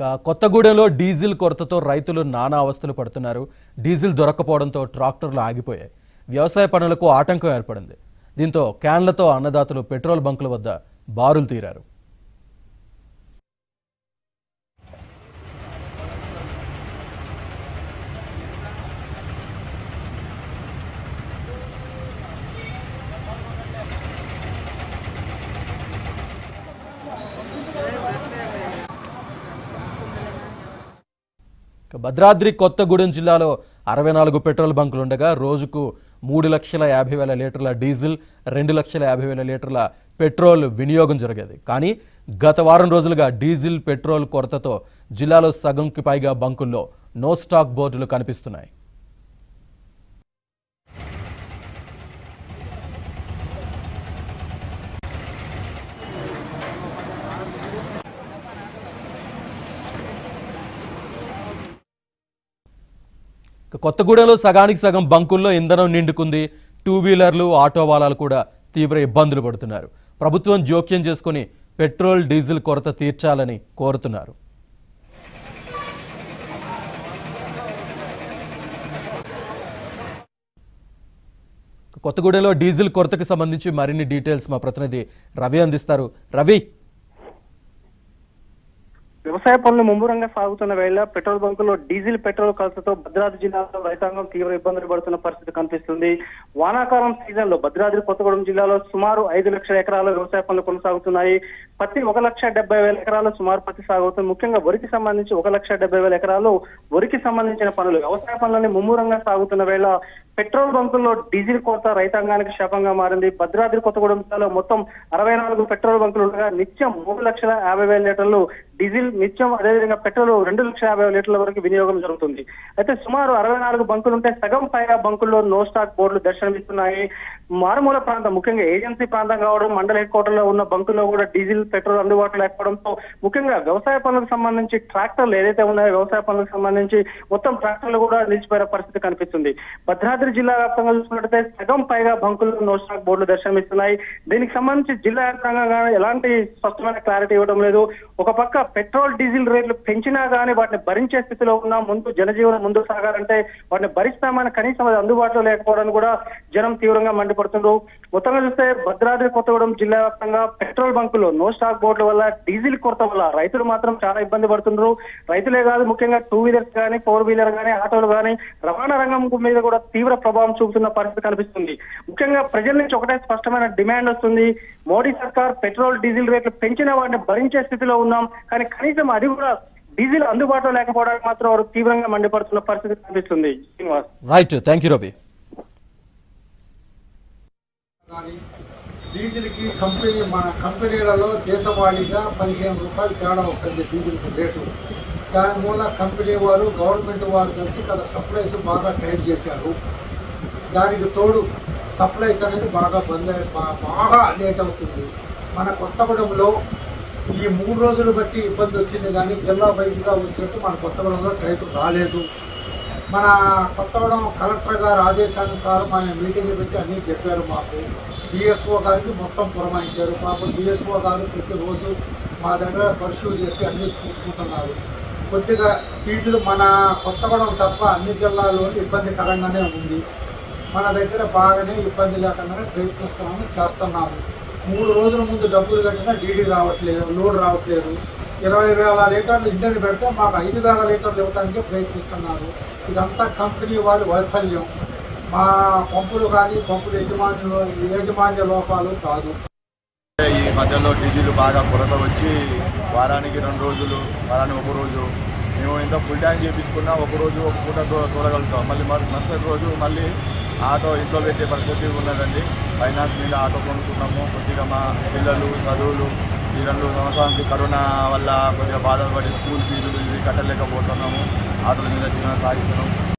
ఇక కొత్తగూడెంలో డీజిల్ కొరతతో రైతులు నానా అవస్థలు పడుతున్నారు డీజిల్ దొరక్కపోవడంతో ట్రాక్టర్లు ఆగిపోయాయి వ్యవసాయ పనులకు ఆటంకం ఏర్పడింది దీంతో క్యాన్లతో అన్నదాతలు పెట్రోల్ బంకుల వద్ద బారులు తీరారు ఇక భద్రాద్రి కొత్తగూడెం జిల్లాలో అరవై నాలుగు పెట్రోల్ బంకులు ఉండగా రోజుకు మూడు లక్షల యాభై వేల లీటర్ల డీజిల్ రెండు లక్షల యాభై వేల లీటర్ల పెట్రోల్ వినియోగం జరిగేది కానీ గత వారం రోజులుగా డీజిల్ పెట్రోల్ కొరతతో జిల్లాలో సగంకి పైగా బంకుల్లో నో స్టాక్ బోర్డులు కనిపిస్తున్నాయి ఇక కొత్తగూడెంలో సగానికి సగం బంకుల్లో ఇంధనం నిండుకుంది టూ వీలర్లు ఆటో వాలాలు కూడా తీవ్ర ఇబ్బందులు పడుతున్నారు ప్రభుత్వం జోక్యం చేసుకుని పెట్రోల్ డీజిల్ కొరత తీర్చాలని కోరుతున్నారు ఇక కొత్తగూడెంలో డీజిల్ కొరతకు సంబంధించి మరిన్ని డీటెయిల్స్ మా ప్రతినిధి రవి అందిస్తారు రవి వ్యవసాయ పనులు ముమ్మరంగా సాగుతున్న వేళ పెట్రోల్ బంకుల్లో డీజిల్ పెట్రోల్ కొరతతో భద్రాద్రి జిల్లాలో రైతాంగం తీవ్ర ఇబ్బందులు పడుతున్న పరిస్థితి కనిపిస్తుంది వానాకాలం సీజన్ లో భద్రాద్రి కొత్తగూడెం జిల్లాలో సుమారు ఐదు లక్షల ఎకరాల వ్యవసాయ పనులు కొనసాగుతున్నాయి పత్తి ఒక లక్ష డెబ్బై వేల ఎకరాలు సుమారు పత్తి సాగుతుంది ముఖ్యంగా వరికి సంబంధించి ఒక లక్ష డెబ్బై వేల ఎకరాలు వరికి సంబంధించిన పనులు వ్యవసాయ పనులని ముమ్మరంగా సాగుతున్న వేళ పెట్రోల్ బంకుల్లో డీజిల్ కొరత రైతాంగానికి శాపంగా మారింది భద్రాద్రి కొత్తగూడెం జిల్లాలో మొత్తం అరవై నాలుగు పెట్రోల్ బంకులు ఉండగా నిత్యం మూడు లక్షల యాభై వేల లీటర్లు డీజిల్ నిత్యం అదేవిధంగా పెట్రోల్ రెండు లక్షల యాభై వేల లీటర్ల వరకు వినియోగం జరుగుతుంది అయితే సుమారు అరవై నాలుగు బంకులు ఉంటే సగం పైగా బంకుల్లో నో స్టాక్ బోర్డులు దర్శనమిస్తున్నాయి మారుమూల ప్రాంతం ముఖ్యంగా ఏజెన్సీ ప్రాంతం కావడం మండల హెడ్ క్వార్టర్లో ఉన్న బంకుల్లో కూడా డీజిల్ పెట్రోల్ అందుబాటులో లేకపోవడంతో ముఖ్యంగా వ్యవసాయ పనులకు సంబంధించి ట్రాక్టర్లు ఏదైతే ఉన్నాయో వ్యవసాయ పనులకు సంబంధించి మొత్తం ట్రాక్టర్లు కూడా నిలిచిపోయిన పరిస్థితి కనిపిస్తుంది భద్రాద్రి జిల్లా వ్యాప్తంగా చూసుకున్నట్టయితే సగం పైగా బంకులు నో స్టాక్ బోర్డులు దర్శనమిస్తున్నాయి దీనికి సంబంధించి జిల్లా వ్యాప్తంగా ఎలాంటి స్పష్టమైన క్లారిటీ ఇవ్వడం లేదు ఒక పక్క పెట్రోల్ డీజిల్ రేట్లు పెంచినా గానీ వాటిని భరించే స్థితిలో ఉన్న ముందు జనజీవనం ముందుకు సాగాలంటే వాటిని భరిస్తామని కనీసం అది అందుబాటులో లేకపోవడానికి కూడా జనం తీవ్రంగా మండిపడుతున్నారు మొత్తంగా చూస్తే భద్రాద్రి కొత్తగూడెం జిల్లా వ్యాప్తంగా పెట్రోల్ బంకులు నో స్టాక్ బోర్డుల వల్ల డీజిల్ కొరత వల్ల రైతులు మాత్రం చాలా ఇబ్బంది పడుతున్నారు రైతులే కాదు ముఖ్యంగా టూ వీలర్స్ కానీ ఫోర్ వీలర్ కానీ ఆటోలు కానీ రవాణా రంగం మీద కూడా తీవ్ర ప్రభావం చూపుతున్న పరిస్థితి కనిపిస్తుంది ముఖ్యంగా ప్రజల నుంచి ఒకటే స్పష్టమైన డిమాండ్ వస్తుంది మోడీ సర్కార్ పెట్రోల్ డీజిల్ రేట్లు పెంచిన వాటిని భరించే స్థితిలో ఉన్నాం కానీ కనీసం అది కూడా డీజిల్ అందుబాటులో లేకపోవడానికి మాత్రం వారు తీవ్రంగా మండిపడుతున్న పరిస్థితి కనిపిస్తుంది Srinivas right thank you Ravi కానీ డీజిల్కి కంపెనీ మన కంపెనీలలో దేశవాళీగా పదిహేను రూపాయలు తేడా వస్తుంది డీజిల్కి రేటు దాని మూల కంపెనీ వారు గవర్నమెంట్ వారు కలిసి కదా సప్లైస్ బాగా టైట్ చేశారు దానికి తోడు సప్లైస్ అనేది బాగా బంద్ అయి- బా- బాగా లేట్ అవుతుంది మన కొత్తగూడెంలో ఈ మూడు రోజులు బట్టి ఇబ్బంది వచ్చింది కానీ జిల్లా వైజ్గా వచ్చినట్టు మన కొత్తగూడెంలో టైట్ రాలేదు మన కొత్తగూడెం కలెక్టర్ గారి ఆదేశానుసారం ఆయన మీటింగ్ పెట్టి అన్నీ చెప్పారు మాకు డిఎస్ఓ గారికి మొత్తం పురమాయించారు పాపం డిఎస్ఓ గారు ప్రతిరోజు మా దగ్గర పర్సూ చేసి అన్నీ చూసుకుంటున్నారు కొద్దిగా డీజిల్ మన కొత్తగూడెం తప్ప అన్ని జిల్లాల్లో ఇబ్బందికరంగానే ఉంది మన దగ్గర బాగానే ఇబ్బంది లేకుండా ప్రయత్నిస్తున్నాము చేస్తున్నాము మూడు రోజుల ముందు డబ్బులు కట్టినా డీడీ రావట్లేదు లోడ్ రావట్లేదు ఇరవై వేల లీటర్లు ఇండియన్ పెడితే మాకు ఐదు వేల లీటర్లు ఇవ్వడానికి ప్రయత్నిస్తున్నారు ఇదంతా కంపెనీ వారి వైఫల్యం మా పంపులు కానీ పంపుల యజమానులు యాజమాన్య లోపాలు కాదు ఈ మధ్యలో డీజిల్ బాగా కొరత వచ్చి వారానికి రెండు రోజులు వారానికి ఒక రోజు మేము ఇంత ఫుల్ ట్యాంక్ చేయించుకున్నా ఒక రోజు ఒక పూట తో- తోలగలుగుతాం మళ్ళీ మరు- మరుసటి రోజు మళ్ళీ ఆటో ఇంట్లో పెట్టే పరిస్థితి ఉన్నదండి ఫైనాన్స్ మీద ఆటో కొనుక్కున్నాము కొద్దిగా మా పిల్లలు చదువులు ఈ రెండు సంవత్సరానికి కరోనా వల్ల కొద్దిగా బాధపడి స్కూల్ ఫీజులు ఇవి కట్టలేకపోతున్నాము ఆటోల మీద జీవనం సాగిస్తున్నాం